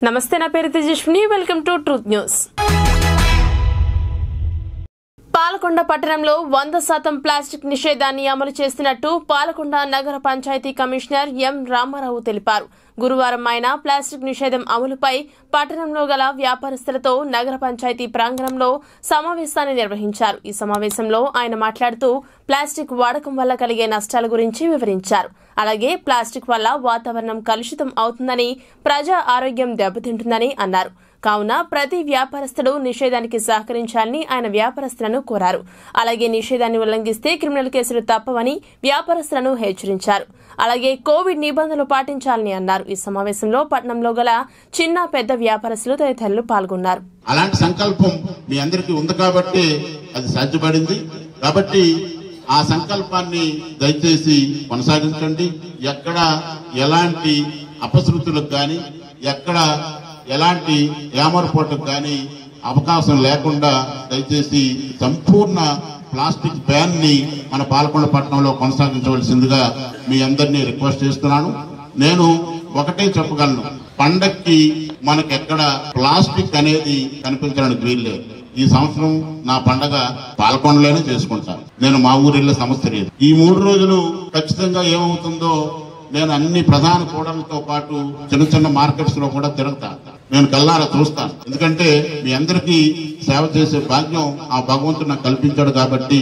నమస్తే నా పేరు Tejaswini welcome to truth news Palakonda పట్టణంలో వంద శాతం ప్లాస్టిక్ నిషేధాన్ని అమలు చేస్తున్నట్టు పాలకొండ నగర పంచాయతీ కమిషనర్ ఎం రామారావు తెలిపారు గురువారం ఆయన ప్లాస్టిక్ నిషేధం అమలుపై పట్టణంలో గల వ్యాపారస్తులతో నగర పంచాయతీ ప్రాంగణంలో సమావేశాన్ని నిర్వహించారు ఈ సమావేశంలో ఆయన మాట్లాడుతూ ప్లాస్టిక్ వాడకం వల్ల కలిగే నష్టాల గురించి వివరించారు అలాగే ప్లాస్టిక్ వల్ల వాతావరణం కలుషితం అవుతుందని ప్రజా ఆరోగ్యం దెబ్బతింటుందని అన్నారు కావున ప్రతి వ్యాపారస్తుడు నిషేధానికి సహకరించాలని ఆయన వ్యాపారస్తులను కోరారు అలాగే నిషేధాన్ని ఉల్లంఘిస్తే క్రిమినల్ కేసులు తప్పవని వ్యాపారస్తులను హెచ్చరించారు అలాగే కోవిడ్ నిబంధనలు పాటించాలని అన్నారు ఈ సమావేశంలో పట్టణంలో గల చిన్న పెద్ద వ్యాపారస్తులు తదితరులు పాల్గొన్నారు అలాంటి సంకల్పం మీ అందరికీ ఉంది కాబట్టి అది సాధ్యపడింది కాబట్టి ఆ సంకల్పాన్ని దయచేసి కొనసాగించండి ఎక్కడ ఎలాంటి అపశృతులకు కానీ ఎక్కడ ఎలాంటి ఏమరపోటుకు కానీ అవకాశం లేకుండా దయచేసి సంపూర్ణ ప్లాస్టిక్ బ్యాన్ ని మన పాలకొండ పట్టణంలో కొనసాగించవలసిందిగా మీ అందరినీ రిక్వెస్ట్ చేస్తున్నాను నేను ఒకటే చెప్పగలను పండక్కి మనకెక్కడ ప్లాస్టిక్ అనేది కనిపించడానికి వీల్లేదు ఈ సంవత్సరం నా పండగ పాలకొండలోనే చేసుకుంటాను నేను మా ఊరిలో సమస్య లేదు ఈ మూడు రోజులు ఖచ్చితంగా ఏమవుతుందో నేను అన్ని ప్రధాన కూడలతో పాటు చిన్న చిన్న మార్కెట్స్ లో కూడా తిరుగుతాను నేను కల్లారా చూస్తాను ఎందుకంటే మీ అందరికీ సేవ చేసే భాగ్యం ఆ భగవంతుడు నాకు కల్పించాడు కాబట్టి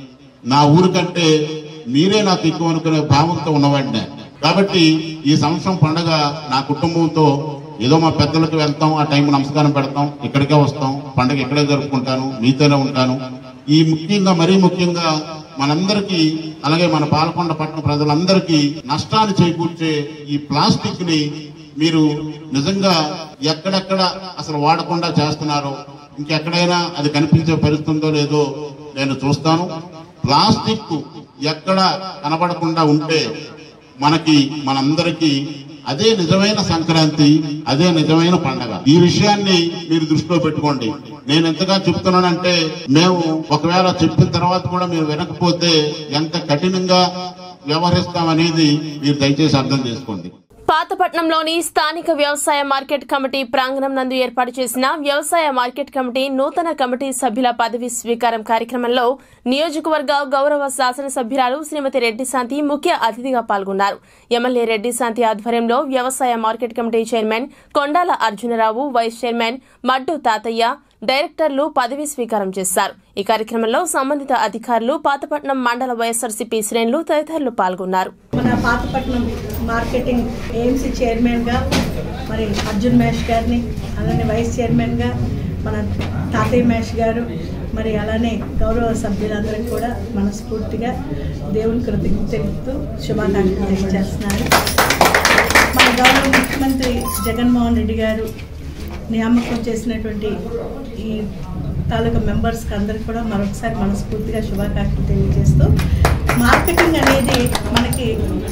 నా ఊరి కంటే మీరే నాకు ఎక్కువ అనుకునే భావంతో ఉన్నవాడినే కాబట్టి ఈ సంవత్సరం పండగ నా కుటుంబంతో ఏదో మా పెద్దలకు వెళ్తాం ఆ టైం నమస్కారం పెడతాం ఇక్కడికే వస్తాం పండగ ఇక్కడే జరుపుకుంటాను మీతోనే ఉంటాను ఈ ముఖ్యంగా మరీ ముఖ్యంగా మనందరికీ అలాగే మన పాలకొండ పట్టణ ప్రజలందరికీ నష్టాన్ని చేకూర్చే ఈ ప్లాస్టిక్ ని మీరు నిజంగా ఎక్కడెక్కడ అసలు వాడకుండా చేస్తున్నారో ఇంకెక్కడైనా అది కనిపించే పరిస్థితి ఉందో లేదో నేను చూస్తాను ప్లాస్టిక్ ఎక్కడ కనబడకుండా ఉంటే మనకి మనందరికీ అదే నిజమైన సంక్రాంతి అదే నిజమైన పండగ ఈ విషయాన్ని మీరు దృష్టిలో పెట్టుకోండి నేను ఎంతగా చెప్తున్నానంటే మేము ఒకవేళ చెప్పిన తర్వాత కూడా మీరు వినకపోతే ఎంత కఠినంగా వ్యవహరిస్తామనేది మీరు దయచేసి అర్థం చేసుకోండి పాతపట్నంలోని స్థానిక వ్యవసాయ మార్కెట్ కమిటీ ప్రాంగణం నందు ఏర్పాటు చేసిన వ్యవసాయ మార్కెట్ కమిటీ నూతన కమిటీ సభ్యుల పదవి స్వీకారం కార్యక్రమంలో నియోజకవర్గ గౌరవ శాసనసభ్యురాలు శ్రీమతి రెడ్డి శాంతి ముఖ్య అతిథిగా పాల్గొన్నారు ఎమ్మెల్యే రెడ్డి శాంతి ఆధ్వర్యంలో వ్యవసాయ market committee chairman Kondala Arjunarao vice chairman Maddu Tatayya డైరెక్టర్లు పదవీ స్వీకారం చేశారు ఈ కార్యక్రమంలో సంబంధిత అధికారులు పాతపట్నం మండల వైఎస్ఆర్సీపీ శ్రేణులు తదితరులు పాల్గొన్నారు మన పాతపట్నం మార్కెటింగ్ ఏఎంసీ చైర్మన్గా మరి అర్జున్ మేష్ గారిని అలానే వైస్ చైర్మన్గా మన తాతయ్య మేష్ గారు మరి అలానే గౌరవ సభ్యులందరికీ కూడా మనస్ఫూర్తిగా దేవుని కృతజ్ఞత తెలుపుతూ శుభాకాంక్షలు తెలియజేస్తున్నారు మన గౌరవ ముఖ్యమంత్రి జగన్మోహన్ రెడ్డి గారు నియామకం చేసినటువంటి ఈ తాలూకా మెంబర్స్కి అందరికి కూడా మరొకసారి మనస్ఫూర్తిగా శుభాకాంక్షలు తెలియజేస్తూ మార్కెటింగ్ అనేది మనకి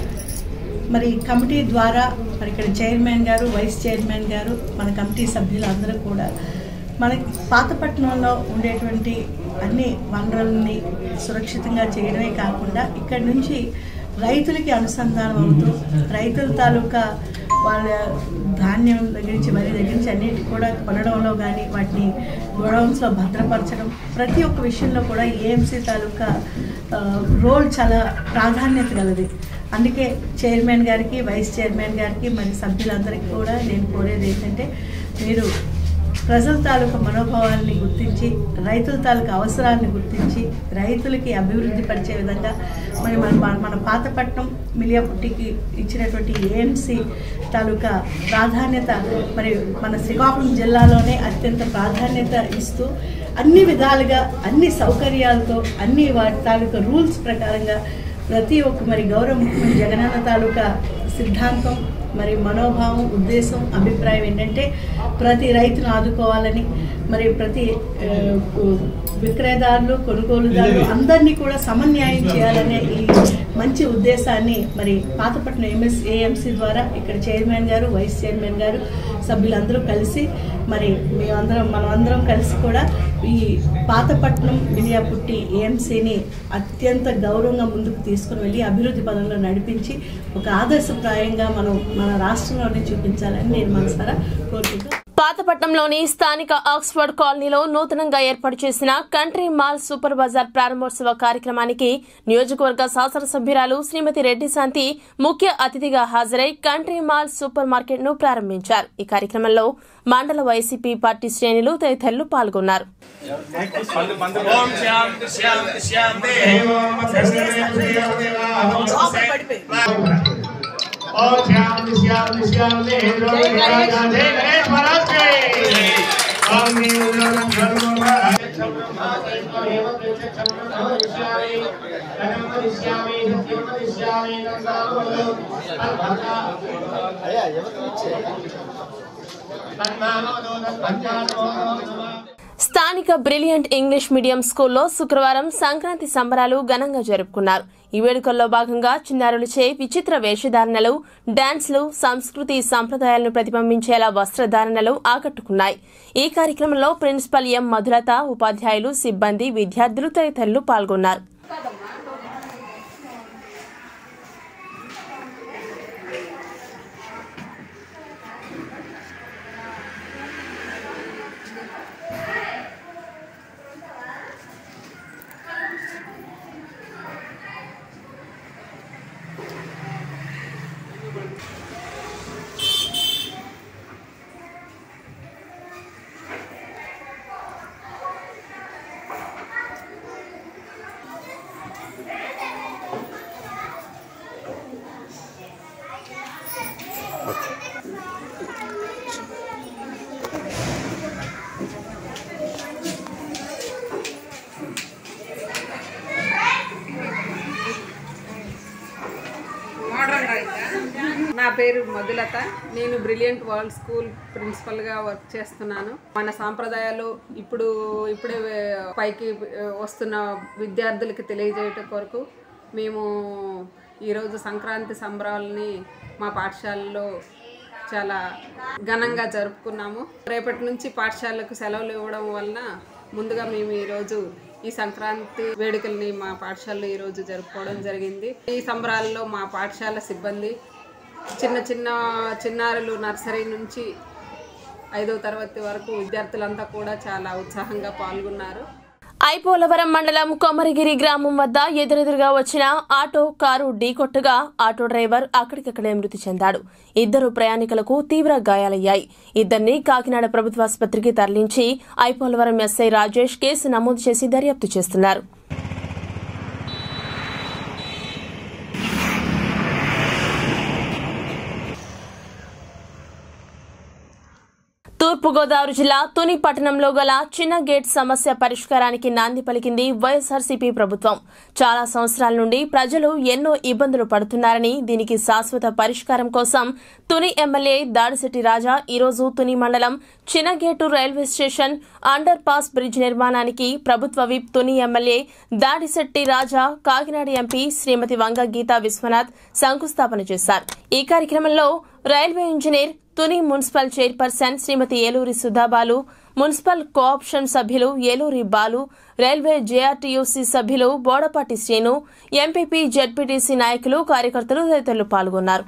మరి కమిటీ ద్వారా మరి ఇక్కడ చైర్మన్ గారు వైస్ చైర్మన్ గారు మన కమిటీ సభ్యులు అందరూ కూడా మనకి పాతపట్నంలో ఉండేటువంటి అన్ని వనరులని సురక్షితంగా చేయడమే కాకుండా ఇక్కడి నుంచి రైతులకి అనుసంధానం అవుతూ రైతుల తాలూకా వాళ్ళ ధాన్యం దగ్గర నుంచి వరి దగ్గర నుంచి అన్నిటి కూడా కొనడంలో కానీ వాటిని గోడౌన్స్లో భద్రపరచడం ప్రతి ఒక్క విషయంలో కూడా ఏఎంసీ తాలూకా ఆ, రోల్ చాలా ప్రాధాన్యత గలది అందుకే చైర్మన్ గారికి వైస్ చైర్మన్ గారికి మరి సభ్యులందరికీ కూడా నేను కోరేది ఏంటంటే మీరు ప్రజల తాలూకా మనోభావాల్ని గుర్తించి రైతుల తాలూకా అవసరాలను గుర్తించి రైతులకి అభివృద్ధి పరిచే విధంగా మరి మన మన- మన పాతపట్నం మిలియాపుట్టికి ఇచ్చినటువంటి ఏఎంసీ తాలూకా ప్రాధాన్యత మరి మన శ్రీకాకుళం జిల్లాలోనే అత్యంత ప్రాధాన్యత ఇస్తూ అన్ని విధాలుగా అన్ని సౌకర్యాలతో అన్ని వాటి తాలూకా రూల్స్ ప్రకారంగా ప్రతి ఒక్క మరి గౌరవ ముఖ్యమంత్రి జగనన్న తాలూకా సిద్ధాంతం మరి మనోభావం ఉద్దేశం అభిప్రాయం ఏంటంటే ప్రతి రైతును ఆదుకోవాలని మరి ప్రతి ఆ, విక్రయదారులు కొనుగోలుదారులు అందరినీ కూడా సమన్యాయం చేయాలనే ఈ మంచి ఉద్దేశాన్ని మరి పాతపట్నం ఎంఎస్ ఏఎంసీ ద్వారా ఇక్కడ చైర్మన్ గారు వైస్ చైర్మన్ గారు సభ్యులందరూ కలిసి మరి మేమందరం మనమందరం కలిసి కూడా ఈ పాతపట్నం మిలియాపుట్టి ఏఎంసీని అత్యంత గౌరవంగా ముందుకు తీసుకుని వెళ్ళి అభివృద్ధి పదంలో నడిపించి ఒక ఆదర్శప్రాయంగా మనం మన రాష్ట్రంలోనే చూపించాలని నేను మనసారా కోరుకుంటూ పాతపట్నంలోని స్థానిక ఆక్స్ఫర్డ్ కాలనీలో నూతనంగా ఏర్పాటు చేసిన కంట్రీ మాల్ సూపర్ బజార్ ప్రారంభోత్సవ కార్యక్రమానికి నియోజకవర్గ శాసనసభ్యురాలు శ్రీమతి రెడ్డి శాంతి ముఖ్య అతిథిగా హాజరై కంట్రీ మాల్ సూపర్ మార్కెట్ ను ప్రారంభించారు ఈ కార్యక్రమంలో మండల వైసీపీ పార్టీ శ్రేణులు తదితరులు పాల్గొన్నారు ఓం శాంతి శాంతి శాంతి ఓం శాంతి శాంతి శాంతి జై గణేష్ మహారాజ్ జై ఓం స్థానిక బ్రిలియంట్ ఇంగ్లీష్ మీడియం స్కూల్లో శుక్రవారం సంక్రాంతి సంబరాలు ఘనంగా జరుపుకున్నారు ఈ వేడుకల్లో భాగంగా చిన్నారులచే విచిత్ర వేషధారణలు డాన్స్లు సంస్కృతి సంప్రదాయాలను ప్రతిబింబించేలా వస్త్రధారణలు ఆకట్టుకున్నాయి ఈ కార్యక్రమంలో ప్రిన్సిపల్ ఎం మధులత ఉపాధ్యాయులు సిబ్బంది విద్యార్థులు తదితరులు పాల్గొన్నారు నా పేరు మధులత నేను బ్రిలియంట్ వరల్డ్ స్కూల్ ప్రిన్సిపల్గా వర్క్ చేస్తున్నాను మన సాంప్రదాయాలు ఇప్పుడు ఇప్పుడే పైకి వస్తున్న విద్యార్థులకి తెలియజేయటం కొరకు మేము ఈరోజు సంక్రాంతి సంబరాలని మా పాఠశాలలో చాలా ఘనంగా జరుపుకున్నాము రేపటి నుంచి పాఠశాలకు సెలవులు ఇవ్వడం వలన ముందుగా మేము ఈరోజు ఈ సంక్రాంతి వేడుకల్ని మా పాఠశాలలో ఈరోజు జరుపుకోవడం జరిగింది ఈ సంబరాల్లో మా పాఠశాల సిబ్బంది చిన్న చిన్న చిన్నారులు నర్సరీ నుంచి ఐదో తరగతి వరకు విద్యార్థులంతా కూడా చాలా ఉత్సాహంగా పాల్గొన్నారు ఐపోలవరం మండలం కొమరగిరి గ్రామం వద్ద ఎదురెదురుగా వచ్చిన ఆటో కారు ఢీకొట్టగా ఆటో డ్రైవర్ అక్కడికక్కడే మృతి చెందాడు ఇద్దరు ప్రయాణికులకు తీవ్ర గాయాలయ్యాయి ఇద్దరిని కాకినాడ ప్రభుత్వాసుపత్రికి తరలించి ఐపోలవరం ఎస్ఐ రాజేష్ కేసు నమోదు చేసి దర్యాప్తు చేస్తున్నారు తూర్పుగోదావరి జిల్లా తుని పట్టణంలో గల చిన్న గేట్ సమస్య పరిష్కారానికి నాంది పలికింది వైఎస్ఆర్సీపీ ప్రభుత్వం చాలా సంవత్సరాల నుండి ప్రజలు ఎన్నో ఇబ్బందులు పడుతున్నారని దీనికి శాశ్వత పరిష్కారం కోసం తుని ఎమ్మెల్యే దాడిశెట్టి రాజా ఈరోజు తుని మండలం Chinnagetu railway station under pass bridge నిర్మాణానికి ప్రభుత్వ whip Tuni MLA Dadisetti Raja Kakinada MP Srimathi Vanga Geetha Vishwanath శంకుస్థాపన చేశారు ఈ కార్యక్రమంలో railway engineer Tuni municipal chairperson Srimathi Eluri Sudhabalu municipal cooption సభ్యులు ఏలూరి బాలు రైల్వే జేఆర్టీయూసీ సభ్యులు బోడపాటి శ్రీను ఎంపీపీ జెడ్పీటీసీ నాయకులు కార్యకర్తలు తదితరులు పాల్గొన్నారు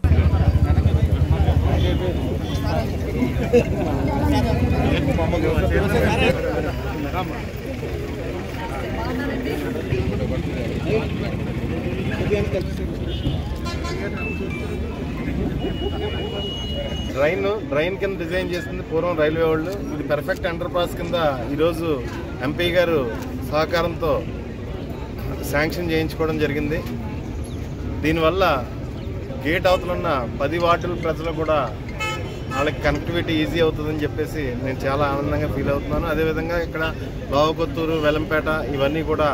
డ్రైన్ డ్రైన్ కింద డిజైన్ చేసింది పూర్వం రైల్వే వాళ్ళు ఇది పెర్ఫెక్ట్ అండర్ పాస్ కింద ఈరోజు ఎంపీ గారు సహకారంతో శాంక్షన్ చేయించుకోవడం జరిగింది దీనివల్ల గేట్ అవతలున్న పది వార్డుల ప్రజలు కూడా వాళ్ళకి కనెక్టివిటీ ఈజీ అవుతుందని చెప్పేసి నేను చాలా ఆనందంగా ఫీల్ అవుతున్నాను అదేవిధంగా ఇక్కడ లోవకొత్తూరు వెలంపేట ఇవన్నీ కూడా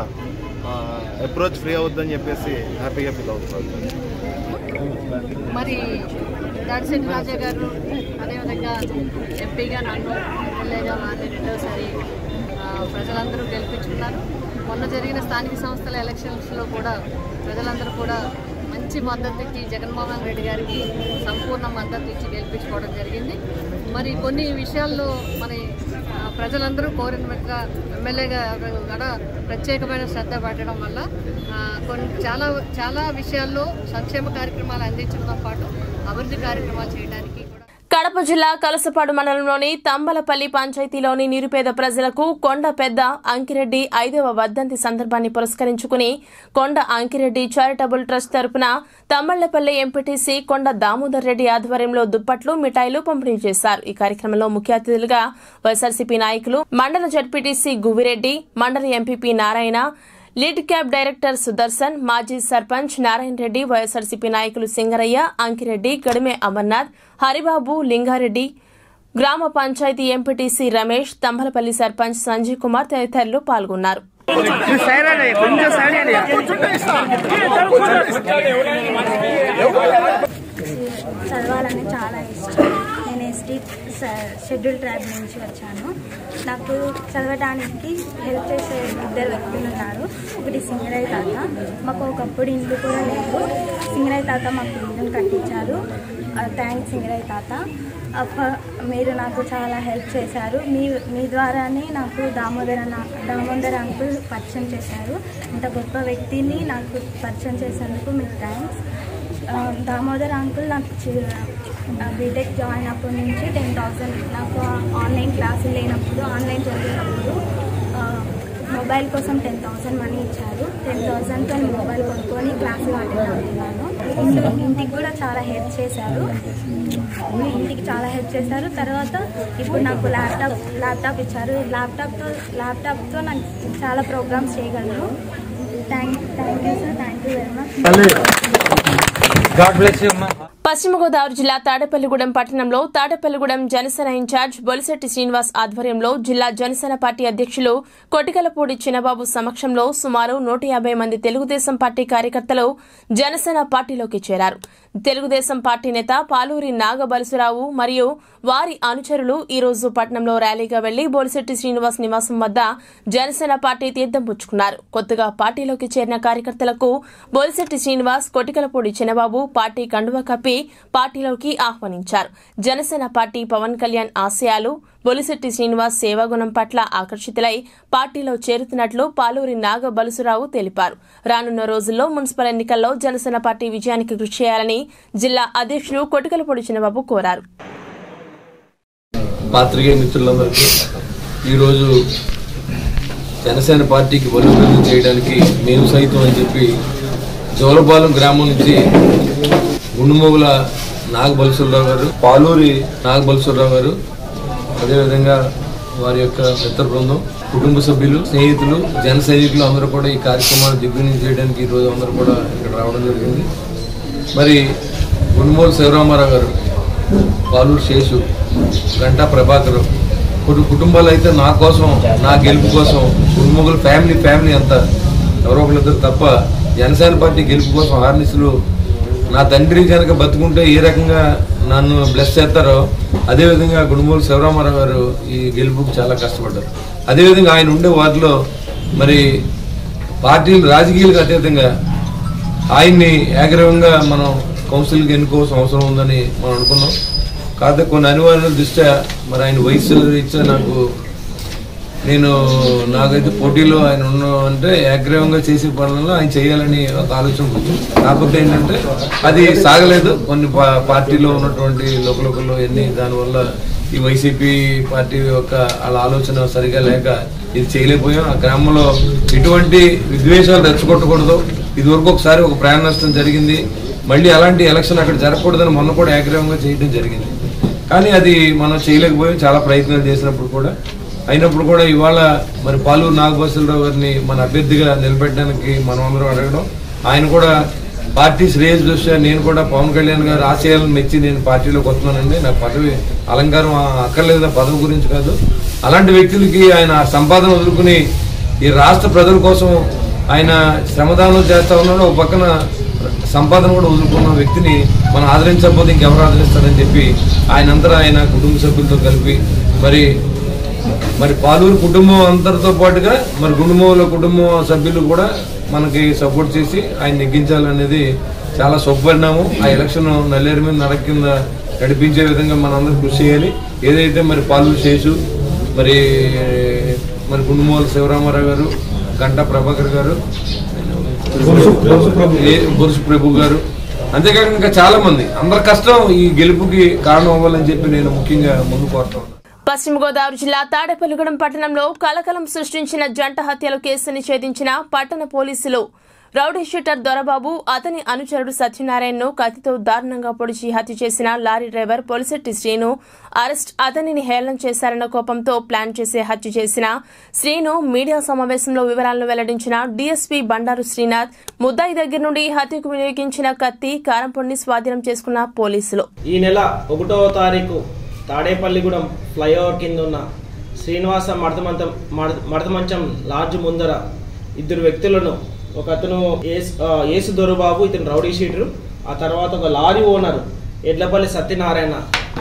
అప్రోచ్ ఫ్రీ అవుతుందని చెప్పేసి హ్యాపీగా ఫీల్ అవుతున్నాను మరి దాడిశెట్టి రాజా గారు అదేవిధంగా ఎంపీగా నన్ను ఎమ్మెల్యేగా వారిని రెండోసారి ఆ, ప్రజలందరూ గెలిపించుకున్నారు మొన్న జరిగిన స్థానిక సంస్థల ఎలక్షన్స్లో కూడా ప్రజలందరూ కూడా మంచి మద్దతు ఇచ్చి జగన్మోహన్ రెడ్డి గారికి సంపూర్ణ మద్దతు ఇచ్చి గెలిపించుకోవడం జరిగింది మరి కొన్ని విషయాల్లో మరి ఆ, ప్రజలందరూ కోరిన విధంగా ఎమ్మెల్యేగా కూడా ప్రత్యేకమైన శ్రద్ధ పెట్టడం వల్ల ఆ, కొన్ని చాలా చాలా విషయాల్లో సంక్షేమ కార్యక్రమాలు అందించడంతో పాటు అభివృద్ధి కార్యక్రమాలు చేయడానికి కూడా కడప జిల్లా కలసపాడు మండలంలోని తంబలపల్లి పంచాయతీలోని నిరుపేద ప్రజలకు కొండ పెద్ద అంకిరెడ్డి ఐదవ వర్ధంతి సందర్భాన్ని పురస్కరించుకుని కొండ అంకిరెడ్డి చారిటబుల్ ట్రస్ట్ తరపున తమ్మళ్లపల్లి ఎంపీటీసీ కొండ దామోదర్ రెడ్డి ఆధ్వర్యంలో దుప్పట్లు మిఠాయిలు పంపిణీ చేశారు ఈ కార్యక్రమంలో ముఖ్య అతిథులుగా వైఎస్ఆర్సీపీ నాయకులు మండల జడ్పీటీసీ గువిరెడ్డి మండల MPP Narayana Lidcap director Sudarshan మాజీ సర్పంచ్ నారాయణ రెడ్డి వైఎస్ఆర్సీపీ నాయకులు సింగరయ్య అంకిరెడ్డి గడిమే అమర్నాథ్ హరిబాబు లింగారెడ్డి గ్రామ పంచాయతీ ఎంపీటీసీ రమేష్ తంబలపల్లి సర్పంచ్ సంజయ్ కుమార్ తదితరులు పాల్గొన్నారు చదవాలని చాలా ఇష్టం నేను ఎస్టీ షెడ్యూల్ ట్రైబ్ నుంచి వచ్చాను నాకు చదవడానికి హెల్ప్ చేసే ఇద్దరు వ్యక్తులు ఉన్నారు ఒకటి సింగరయ్య తాత మాకు ఒకప్పుడు ఇల్లు కూడా లేదు సింగరయ్య తాత మాకు ఇల్లుని కట్టించారు థ్యాంక్స్ సింగరయ్య తాత అప్ప- మీరు నాకు చాలా హెల్ప్ చేశారు మీ మీ ద్వారానే నాకు దామోదర్ అన్న దామోదర్ అంకుల్ పరిచయం చేశారు ఇంత గొప్ప వ్యక్తిని నాకు పరిచయం చేసేందుకు మీకు థ్యాంక్స్ ఆ, దామోదర్ అంకుల్ నాకు చి- ఆ, బీటెక్ జాయిన్ అప్పటి నుంచి టెన్ థౌసండ్ నాకు ఆన్లైన్ క్లాసులు లేనప్పుడు ఆన్లైన్ చదివేటప్పుడు ఆ, మొబైల్ కోసం టెన్ థౌసండ్ మనీ ఇచ్చారు టెన్ థౌసండ్తో నేను మొబైల్ కొనుక్కొని క్లాసులు అటెండ్ అవుతున్నాను ఇంట్లో ఇంటికి కూడా చాలా హెల్ప్ చేశారు ఇంటికి చాలా హెల్ప్ చేశారు తర్వాత ఇప్పుడు నాకు ల్యాప్టాప్ ల్యాప్టాప్ ఇచ్చారు ల్యాప్టాప్తో ల్యాప్టాప్తో నాకు చాలా ప్రోగ్రామ్స్ చేయగలను thank thank you sir thank you very much Paschima Godavari జిల్లా తాడేపల్లిగూడెం పట్టణంలో తాడేపల్లిగూడెం జనసేన ఇన్ఛార్జ్ బొలిశెట్టి శ్రీనివాస్ ఆధ్వర్యంలో జిల్లా జనసేన పార్టీ అధ్యక్షులు కొటికలపూడి చిన్నబాబు సమక్షంలో సుమారు నూట యాభై మంది తెలుగుదేశం పార్టీ కార్యకర్తలు జనసేన పార్టీలోకి చేరారు తెలుగుదేశం పార్టీ నేత పాలూరి నాగబలసురావు మరియు వారి అనుచరులు ఈ రోజు పట్నంలో ర్యాలీగా వెళ్లి బోలిశెట్టి శ్రీనివాస్ నివాసం వద్ద జనసేన పార్టీ తీర్థం పుచ్చుకున్నారు కొత్తగా పార్టీలోకి చేరిన కార్యకర్తలకు బోలిశెట్టి శ్రీనివాస్ కొటికలపూడి చిన్నబాబు పార్టీ కండువ కప్పి పార్టీలోకి ఆహ్వానించారు జనసేన పార్టీ పవన్ కళ్యాణ్ ఆశయాలు బొలిశెట్టి శ్రీనివాస్ సేవాగుణం పట్ల ఆకర్షితులై పార్టీలో చేరుతున్నట్లు పాలూరి నాగ బలుసురావు తెలిపారు రానున్న రోజుల్లో మున్సిపల్ ఎన్నికల్లో జనసేన పార్టీ విజయానికి కృషి చేయాలని జిల్లా అధ్యక్షులు కొటికలపూడి చిన్నబాబు కోరారు పాత్రికేయ మిత్రులందరికీ ఈరోజు జనసేన పార్టీకి బలోపేతం చేయడానికి మేము సైతం అని చెప్పి జోలపాలెం గ్రామం నుంచి గుండుమొగుల నాగబల్సురావు గారు పాలూరి నాగబల్సురావు గారు అదేవిధంగా వారి యొక్క మిత్ర బృందం కుటుంబ సభ్యులు స్నేహితులు జన సైనికులు అందరూ కూడా ఈ కార్యక్రమాన్ని దిగ్విజయం చేయడానికి ఈరోజు అందరూ కూడా ఇక్కడ రావడం జరిగింది మరి గుండుమూల శివరామారావు గారు పాలూరు శేషు గంటా ప్రభాకర్ కొన్ని కుటుంబాలు అయితే నా కోసం నా గెలుపు కోసం కుటుంబముల ఫ్యామిలీ ఫ్యామిలీ అంతా ఎవరో ఒకరిద్దరు తప్ప జనసేన పార్టీ గెలుపు కోసం హార్నిస్లు నా తండ్రి కనుక బతుకుంటే ఏ రకంగా నన్ను బ్లెస్ చేస్తారో అదేవిధంగా గుండుమూలు శివరామారావు గారు ఈ గెలుపుకు చాలా కష్టపడ్డారు అదేవిధంగా ఆయన ఉండే వారిలో మరి పార్టీలు రాజకీయాలకు అతీతంగా ఆయన్ని ఏకగ్రీవంగా మనం కౌన్సిల్కి ఎన్నుకోవాల్సిన అవసరం ఉందని మనం అనుకున్నాం కాకపోతే కొన్ని అనివార్యాల దృష్ట్యా మరి ఆయన వయసు రీత్యా నాకు నేను నాకైతే పోటీలో ఆయన ఉన్న అంటే ఏకగ్రీవంగా చేసే పనులను ఆయన చేయాలని ఒక ఆలోచన ఉంది కాకపోతే ఏంటంటే అది సాగలేదు కొన్ని పా- పార్టీలో ఉన్నటువంటి లోకలోకల్లో ఎన్ని దానివల్ల ఈ వైసీపీ పార్టీ యొక్క వాళ్ళ ఆలోచన సరిగా లేక ఇది చేయలేకపోయాం ఆ గ్రామంలో ఎటువంటి విద్వేషాలు రెచ్చగొట్టకూడదు ఇదివరకు ఒకసారి ఒక ప్రాణ నష్టం జరిగింది మళ్ళీ అలాంటి ఎలక్షన్ అక్కడ జరగకూడదని మొన్న కూడా ఏకగ్రీవంగా చేయడం జరిగింది కానీ అది మనం చేయలేకపోయాం చాలా ప్రయత్నాలు చేసినప్పుడు కూడా అయినప్పుడు కూడా ఇవాళ మరి పాలూరు నాగభూషణరావు గారిని మన అభ్యర్థిగా నిలబెట్టడానికి మనం అందరం అడగడం ఆయన కూడా పార్టీ శ్రేయస్ దృష్ట్యా నేను కూడా పవన్ కళ్యాణ్ గారి ఆశయాలను మెచ్చి నేను పార్టీలోకి వస్తున్నానండి నాకు పదవి అలంకారం అక్కర్లేదు నా పదవి గురించి కాదు అలాంటి వ్యక్తులకి ఆయన సంపాదన వదులుకుని ఈ రాష్ట్ర ప్రజల కోసం ఆయన శ్రమదానం చేస్తా ఉన్నాడు ఒక పక్కన సంపాదన కూడా వదులుకున్న వ్యక్తిని మనం ఆదరించకపోతే ఇంకెవరు ఆదరిస్తారని చెప్పి ఆయన అంతా ఆయన కుటుంబ సభ్యులతో కలిపి మరి మరి పాలూరు కుటుంబం అందరితో పాటుగా మరి గుండుమూల కుటుంబ సభ్యులు కూడా మనకి సపోర్ట్ చేసి ఆయన నెగ్గించాలనేది చాలా శుభపరిణామం ఆ ఎలక్షన్ నల్లేరు మీద నడక కింద నడిపించే విధంగా మనందరం కృషి చేయాలి ఏదైతే మరి పాలూరు శేషు మరి మరి గుండుమూల శివరామారావు గారు గంటా ప్రభాకర్ గారు ఏ- బొరుసు ప్రభు గారు అంతేకాక ఇంకా చాలా మంది అందరి కష్టం ఈ గెలుపుకి కారణం అవ్వాలని చెప్పి నేను ముఖ్యంగా ముందు కోరుతాను పశ్చిమ గోదావరి జిల్లా తాడేపల్లిగూడెం పట్టణంలో కలకలం సృష్టించిన జంట హత్యల కేసుని ఛేదించిన పట్టణ పోలీసులు రౌడీ షూటర్ దొరబాబు అతని అనుచరుడు సత్యనారాయణను కత్తితో దారుణంగా పొడిచి హత్య చేసిన lorry driver Polisetti Srinu arrest అతనిని హేళన చేశారన్న కోపంతో ప్లాన్ చేసి హత్య చేసిన శ్రీను మీడియా సమావేశంలో వివరాలను వెల్లడించిన డీఎస్పీ బండారు శ్రీనాథ్ ముద్దాయి దగ్గర నుండి హత్యకు వినియోగించిన కత్తి కారంపొడిని స్వాధీనం చేసుకున్న పోలీసులు ఈ నెల ఒకటవ తారీఖు తాడేపల్లిగూడెం ఫ్లైఓవర్ కింద ఉన్న శ్రీనివాస మడతమంచం మడ- మడతమంచం లాడ్జ్ ముందర ఇద్దరు వ్యక్తులను ఒక అతను ఏసు ఆ, ఏసు దొరబాబు ఇతను రౌడీ షీటరు ఆ తర్వాత ఒక లారీ ఓనర్ ఎడ్లపల్లి సత్యనారాయణ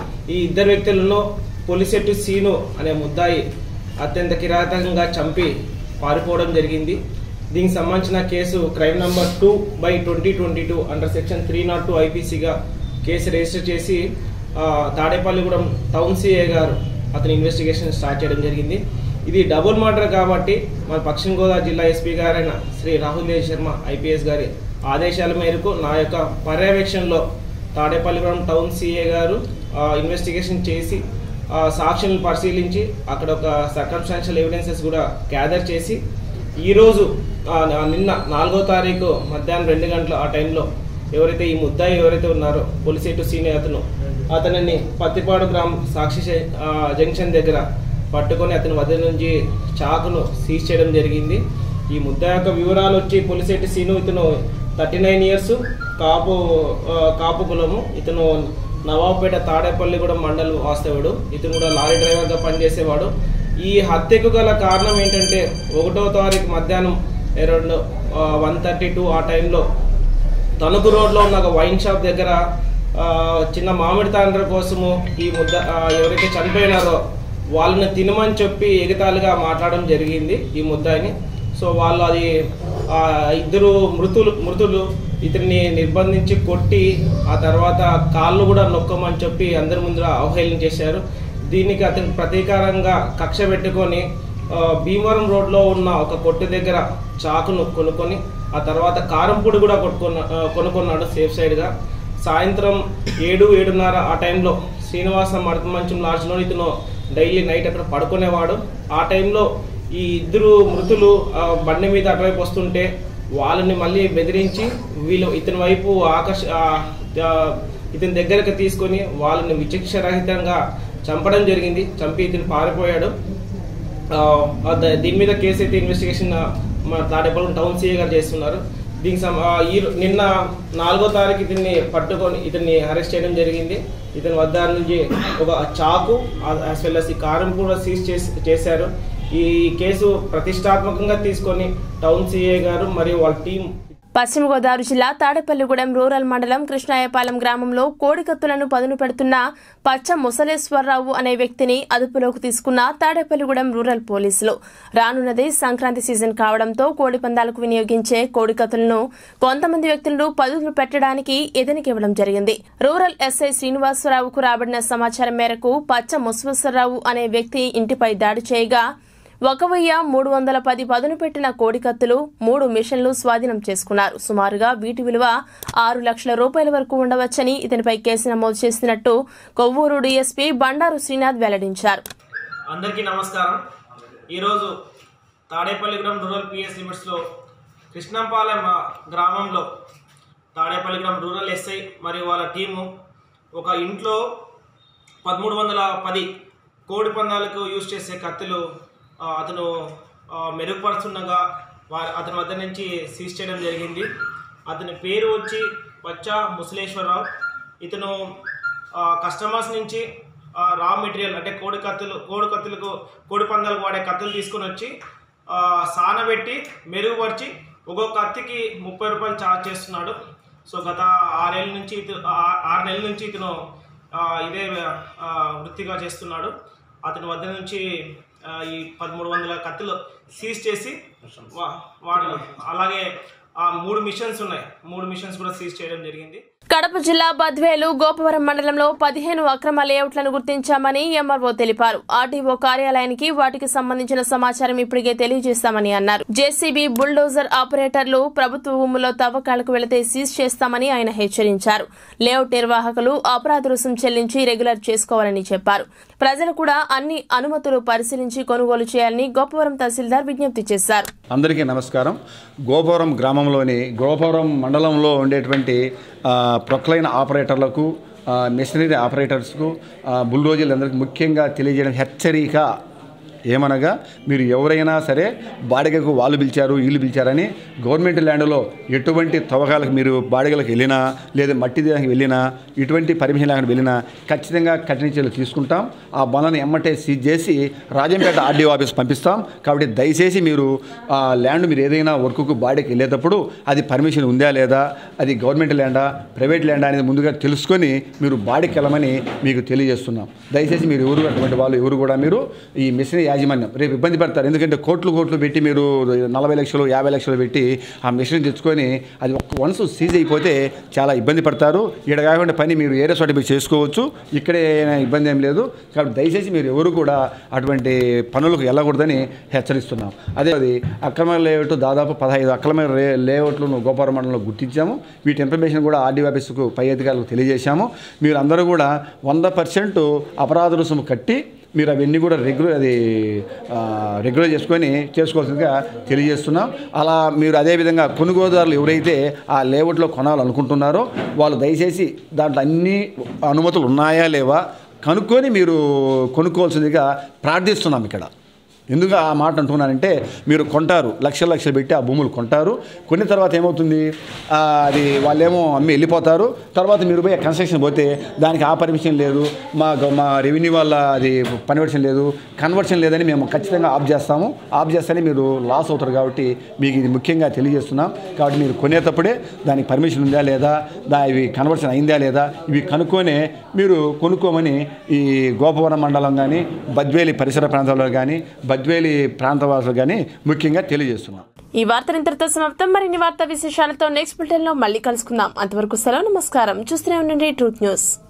ఈ ఇద్దరు వ్యక్తులను పొలిసెట్టు సీను అనే ముద్దాయి అత్యంత కిరాతకంగా చంపి పారిపోవడం జరిగింది దీనికి సంబంధించిన case crime number two by twenty twenty two under section three not two ఐపీసీగా కేసు రిజిస్టర్ చేసి ఆ, తాడేపల్లిగూడెం టౌన్ సిఏ గారు అతని ఇన్వెస్టిగేషన్ స్టార్ట్ చేయడం జరిగింది ఇది డబుల్ మర్డర్ కాబట్టి మన పశ్చిమ గోదావరి జిల్లా ఎస్పీ గారైన శ్రీ రాహుల్ దేవ్ శర్మ ఐపీఎస్ గారి ఆదేశాల మేరకు నా యొక్క పర్యవేక్షణలో తాడేపల్లిగూడెం టౌన్ సిఏ గారు ఆ, ఇన్వెస్టిగేషన్ చేసి ఆ, సాక్షులను పరిశీలించి అక్కడ ఒక సర్కమ్స్టాన్షియల్ ఎవిడెన్సెస్ కూడా గ్యాదర్ చేసి ఈరోజు ఆ, నిన్న నాలుగో తారీఖు మధ్యాహ్నం రెండు గంటల ఆ టైంలో ఎవరైతే ఈ ముద్దాయి ఎవరైతే ఉన్నారో పొలిసేటు సీనియర్ అతను అతనిని పత్తిపాడు గ్రామం సాక్షి శ- ఆ, జంక్షన్ దగ్గర పట్టుకొని అతని వద్ద నుంచి చాకును సీజ్ చేయడం జరిగింది ఈ ముద్దాయి యొక్క వివరాలు వచ్చి పొలిసేటి సీను ఇతను థర్టీ నైన్ ఇయర్స్ కాపు ఆ, కాపు కులము ఇతను నవాబుపేట తాడేపల్లిగూడెం మండలం వాస్తవుడు ఇతను కూడా లారీ డ్రైవర్గా పనిచేసేవాడు ఈ హత్యకు గల కారణం ఏంటంటే ఒకటో తారీఖు మధ్యాహ్నం అరౌండ్ వన్ థర్టీ టూ ఆ టైంలో తణుకు రోడ్లో ఉన్న ఒక వైన్ షాప్ దగ్గర ఆ, చిన్న మామిడి తాండ్ర కోసము ఈ ముద్ద ఆ, ఎవరైతే చనిపోయినారో వాళ్ళని తినమని చెప్పి ఎగతాళిగా మాట్లాడడం జరిగింది ఈ ముద్దాయిని సో వాళ్ళు అది ఆ, ఇద్దరు మృతులు మృతులు ఇతన్ని నిర్బంధించి కొట్టి ఆ తర్వాత కాళ్ళు కూడా నొక్కమని చెప్పి అందరి ముందర అవహేళన చేశారు దీనికి అతనికి ప్రతీకారంగా కక్ష పెట్టుకొని ఆ, భీమవరం రోడ్లో ఉన్న ఒక కొట్టు దగ్గర చాకును కొనుక్కొని ఆ తర్వాత కారం పొడి కూడా కొట్టుకున్న ఆ, కొనుక్కున్నాడు సేఫ్ సైడ్గా సాయంత్రం ఏడు ఏడున్నర ఆ టైంలో శ్రీనివాస మడతమంచం లాడ్జ్లో ఇతను డైలీ నైట్ అక్కడ పడుకునేవాడు ఆ టైంలో ఈ ఇద్దరు మృతులు ఆ, బండి మీద అటువైపు వస్తుంటే వాళ్ళని మళ్ళీ బెదిరించి వీళ్ళు ఇతని వైపు ఆకర్ష ఆ, ఆ, ఇతని దగ్గరకు తీసుకొని వాళ్ళని విచక్షరహితంగా చంపడం జరిగింది చంపి ఇతను పారిపోయాడు ఆ, ఆ ద- దీని మీద కేసు అయితే ఇన్వెస్టిగేషన్ ఆ, మన తాడేపల్లి టౌన్ సిఏ గారు చేస్తున్నారు దీనికి సం- ఆ, ఈ రో- నిన్న నాలుగో తారీఖు ఇతన్ని పట్టుకొని ఇతన్ని అరెస్ట్ చేయడం జరిగింది ఇతని వద్ద నుంచి ఒక చాకు యాజ్ వెల్ అస్ ఈ కారం కూడా సీజ్ చేసి చేశారు ఈ కేసు ప్రతిష్టాత్మకంగా తీసుకొని టౌన్ సిఏ గారు మరియు వాళ్ళ టీం పశ్చిమ గోదావరి జిల్లా తాడేపల్లిగూడెం రూరల్ మండలం కృష్ణాయపాలెం గ్రామంలో కోడికత్తులను పదును పెడుతున్న పచ్చ ముసలేశ్వరరావు అనే వ్యక్తిని అదుపులోకి తీసుకున్న తాడేపల్లిగూడెం రూరల్ పోలీసులు రానున్నది సంక్రాంతి సీజన్ కావడంతో కోడి పందాలకు వినియోగించే కోడికత్తులను కొంతమంది వ్యక్తులు పదులు పెట్టడానికి ఎదనికి ఇవ్వడం జరిగింది రూరల్ ఎస్ఐ శ్రీనివాసరావుకు రాబడిన సమాచారం మేరకు పచ్చ ముసలేశ్వరరావు అనే వ్యక్తి ఇంటిపై దాడి చేయగా ఒక వెయ్యి మూడు వందల పది పదును పెట్టిన కోడికత్తులు మూడు మిషన్లు స్వాధీనం చేసుకున్నారు సుమారుగా వీటి విలువ ఆరు లక్షల రూపాయల వరకు ఉండవచ్చని ఇతనిపై కేసు నమోదు చేసినట్టు కొవ్వూరు డీఎస్పీ బండారు శ్రీనాథ్ వెల్లడించారు అందరికీ నమస్కారం ఈరోజు తాడేపల్లిగూడెం రూరల్ పిఎస్ లిమిట్స్లో కృష్ణంపాలెం ఆ, గ్రామంలో తాడేపల్లిగూడెం రూరల్ ఎస్ఐ మరియు వాళ్ళ టీము ఒక ఇంట్లో పదమూడు వందల పది కోడి పందాలకు యూజ్ చేసే కత్తులు ఆ, అతను ఆ, మెరుగుపరుస్తుండగా వా- అతని వద్ద నుంచి సీజ్ చేయడం జరిగింది అతని పేరు వచ్చి పచ్చా ముసలేశ్వరరావు ఇతను ఆ, కస్టమర్స్ నుంచి ఆ, రా మెటీరియల్ అంటే కోడి కత్తులు కోడి కత్తులకు కోడి పందాలకు వాడే కత్తులు తీసుకొని వచ్చి ఆ, సానబెట్టి మెరుగుపరిచి ఒక్కొక్క కత్తికి ముప్పై రూపాయలు ఛార్జ్ చేస్తున్నాడు సో గత ఆరేళ్ళ నుంచి ఇతను ఆ- ఆరు నెలల నుంచి ఇతను ఆ, ఇదే ఆ, వృత్తిగా చేస్తున్నాడు అతని వద్ద నుంచి ఆ, ఈ పదమూడు వందల కత్తులు సీజ్ చేసి వా- వాడు అలాగే ఆ మూడు మిషన్స్ ఉన్నాయి మూడు మిషన్స్ కూడా సీజ్ చేయడం జరిగింది కడప జిల్లా బద్వేలు గోపవరం మండలంలో పదిహేను అక్రమ లేఅవుట్లను గుర్తించామని ఎంఆర్ఓ తెలిపారు ఆర్టీఓ కార్యాలయానికి వాటికి సంబంధించిన సమాచారం ఇప్పటికే తెలియజేస్తామని అన్నారు జేసీబీ బుల్డోజర్ ఆపరేటర్లు ప్రభుత్వ భూముల్లో తవ్వకాలకు వెళితే సీజ్ చేస్తామని ఆయన హెచ్చరించారు లేఅవుట్ నిర్వాహకులు అపరాధ రుసుం చెల్లించి రెగ్యులర్ చేసుకోవాలని చెప్పారు ప్రజలు కూడా అన్ని అనుమతులు పరిశీలించి కొనుగోలు చేయాలని గోపవరం తహసీల్దార్ విజ్ఞప్తి చేశారు అందరికీ నమస్కారం గోపురం గ్రామంలోని గోపురం మండలంలో ఉండేటువంటి ఆ, ప్రొక్లైన్ ఆపరేటర్లకు ఆ, మెషినరీ ఆపరేటర్స్కు ఆ, బుల్డోజర్లందరికీ ముఖ్యంగా తెలియజేయడం హెచ్చరిక ఏమనగా మీరు ఎవరైనా సరే బాడిగకు వాళ్ళు పిలిచారు వీళ్ళు పిలిచారని గవర్నమెంట్ ల్యాండ్లో ఎటువంటి తవ్వకాలకు మీరు బాడిగలకు వెళ్ళినా లేదా మట్టి దేహానికి వెళ్ళినా ఇటువంటి పర్మిషన్ లేకుండా వెళ్ళినా ఖచ్చితంగా కఠిన చర్యలు తీసుకుంటాం ఆ బండ్లను ఎమ్మటే సీజ్ చేసి రాజంపేట ఆర్డీఓ ఆఫీస్ పంపిస్తాం కాబట్టి దయచేసి మీరు ఆ ల్యాండ్ మీరు ఏదైనా వర్క్కు బాడీకి వెళ్ళేటప్పుడు అది పర్మిషన్ ఉందా లేదా అది గవర్నమెంట్ ల్యాండా ప్రైవేట్ ల్యాండా అనేది ముందుగా తెలుసుకొని మీరు బాడీకి వెళ్ళమని మీకు తెలియజేస్తున్నాం దయచేసి మీరు ఎవరు అటువంటి వాళ్ళు ఎవరు కూడా మీరు ఈ మిషన్ యాజమాన్యం రేపు ఇబ్బంది పడతారు ఎందుకంటే కోట్లు కోట్లు పెట్టి మీరు నలభై లక్షలు యాభై లక్షలు పెట్టి ఆ మిషన్ తెచ్చుకొని అది వన్స్ సీజ్ అయిపోతే చాలా ఇబ్బంది పడతారు ఇక్కడ కాకుండా పని మీరు ఏరే చోట మీరు చేసుకోవచ్చు ఇక్కడే ఇబ్బంది ఏం లేదు కాబట్టి దయచేసి మీరు ఎవరు కూడా అటువంటి పనులకు వెళ్ళకూడదని హెచ్చరిస్తున్నాం అదే అది అక్రమ లేఅవుట్ దాదాపు పదహైదు అక్రమ లే లేఅవుట్లను గోపాల మండలంలో గుర్తించాము వీటి ఇన్ఫర్మేషన్ కూడా ఆర్డీఓ ఆఫీసుకు పై అధికారులకు తెలియజేశాము మీరు అందరూ కూడా వంద పర్సెంట్ అపరాధ రుసుము కట్టి మీరు అవన్నీ కూడా రెగ్యులర్ అది ఆ, రెగ్యులర్ చేసుకొని చేసుకోవాల్సిందిగా తెలియజేస్తున్నాం అలా మీరు అదేవిధంగా కొనుగోలుదారులు ఎవరైతే ఆ లేఅవుట్లో కొనాలనుకుంటున్నారో వాళ్ళు దయచేసి దాంట్లో అన్ని అనుమతులు ఉన్నాయా లేవా కనుక్కొని మీరు కొనుక్కోవాల్సిందిగా ప్రార్థిస్తున్నాం ఇక్కడ ఎందుకు ఆ మాట అంటున్నానంటే మీరు కొంటారు లక్షల లక్షలు పెట్టి ఆ భూములు కొంటారు కొన్ని తర్వాత ఏమవుతుంది ఆ, అది వాళ్ళేమో అమ్మి వెళ్ళిపోతారు తర్వాత మీరు పోయి కన్స్ట్రక్షన్ పోతే దానికి ఆ పర్మిషన్ లేదు మా గ- మా రెవెన్యూ వాళ్ళ అది కన్వర్షన్ లేదు కన్వర్షన్ లేదని మేము ఖచ్చితంగా ఆఫ్ చేస్తాము ఆఫ్ చేస్తేనే మీరు లాస్ అవుతారు కాబట్టి మీకు ఇది ముఖ్యంగా తెలియజేస్తున్నాం కాబట్టి మీరు కొనేటప్పుడే దానికి పర్మిషన్ ఉందా లేదా దా ఇవి కన్వర్షన్ అయిందా లేదా ఇవి కనుక్కొనే మీరు కొనుక్కోమని ఈ గోపవరం మండలం కానీ బద్వేలి పరిసర ప్రాంతాల్లో కానీ బద్వేలి ప్రాంతవాసులు కానీ ముఖ్యంగా తెలియజేస్తున్నాం ఈ వార్తలు ఇంతటితో సమాప్తం మరిన్ని వార్తా విశేషాలతో నెక్స్ట్ బులెటిన్ లో మళ్ళీ కలుసుకుందాం అంతవరకు సెలవు నమస్కారం చూస్తూనే ఉండండి ట్రూత్ న్యూస్